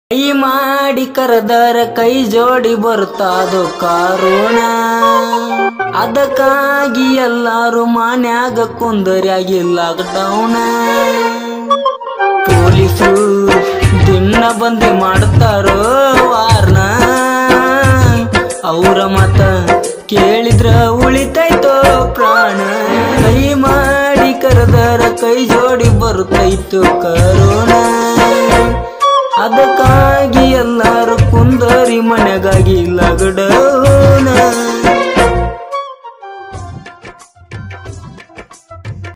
ಕೈ ಮಾಡಿ ಕರೆದರ ಕೈ ಜೋಡಿ ಬರುತ್ತಾದು ಕಾರುಣ ಅದಕ್ಕಾಗಿ ಎಲ್ಲಾರು ಮಾನ್ಯಾಗ ಕುಂದರ್ಯಾಗಿ ಲಾಕ್ಡೌನ ಪೊಲೀಸರು ದಿನ ಬಂದಿ ಮಾಡ್ತಾರೋ ವಾರ್ನ ಅವರ ಮತ ಕೇಳಿದ್ರ ಉಳಿತೈತೋ ಪ್ರಾಣ ಕೈ ಮಾಡಿ ಕರೆದರ ಕೈ ಜೋಡಿ ಬರುತ್ತೈತು ಕರೋಣ ಅದಕ್ಕಾಗಿ ಎಲ್ಲಾರು ಕುಂದರಿ ಮನೆಗಾಗಿ ಲಗಡ